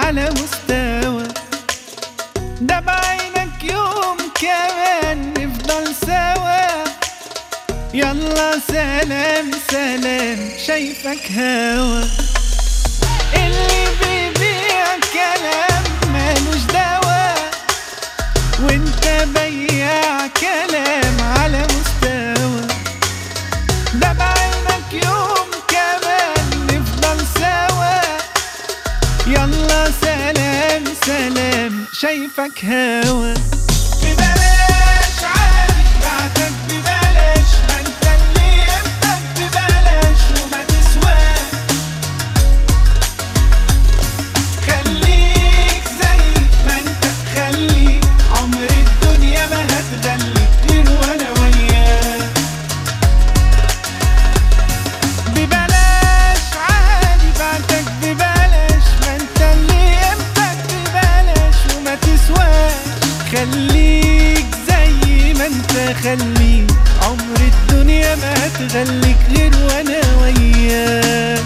على مستوى ده بعينك يوم كمان نفضل سوا يلا سلام سلام شايفك هوا اللي بيبيع كلام مالوش دوا وانت بياع كلام على مستوى ده بعينك يوم كمان نفضل سوا يلا سلام سلام شايفك هوا ببلاش عادي بعتك ببلاش ما انت اللي يهمك ببلاش وما تسواش خليك زي ما انت خليك عمر الدنيا ما هتغليك غير وانا وياك ببلاش عادي بعتك ببلاش ما انت اللي قيمتك ببلاش وما تسواش خليك زي ما انت خليك عمر الدنيا ما هتغليك غير وانا وياك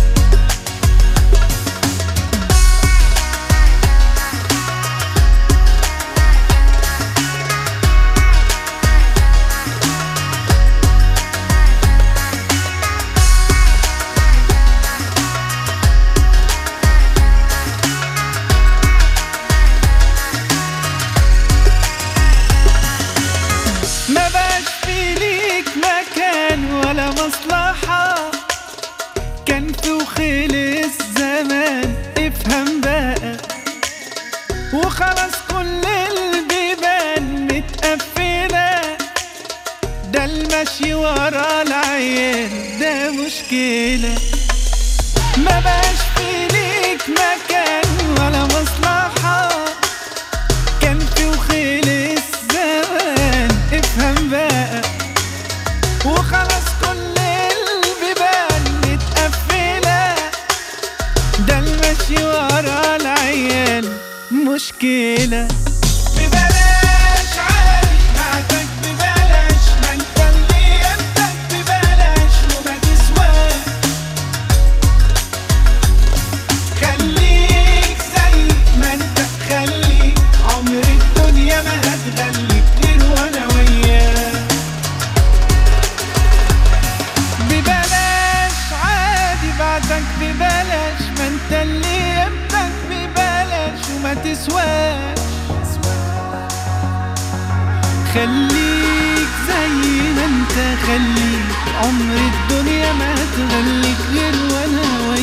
ما بقاش في ليك مكان ولا مصلحة كان في وخلص زمان افهم بقى وخلاص كل البيبان متقفلة ده المشي ورا العيال ده مشكلة ما بقاش في ليك مكان ولا مصلحة كان في وخلص زمان افهم بقى وخلاص كل البيبان متقفلة ده المشي ورا العيال مشكلة ببلاش عادي بعتك ببلاش ما انت اللي يمتك ببلاش وما تسواش خليك زي ما انت خليك عمر الدنيا ما هتغليك غير وانا وياك ببلاش عادي بعدك ببلاش ما انت اللي يمتك ببلاش وما تسواش خليك زي ما انت خليك عمر الدنيا ما هتغليك غير وانا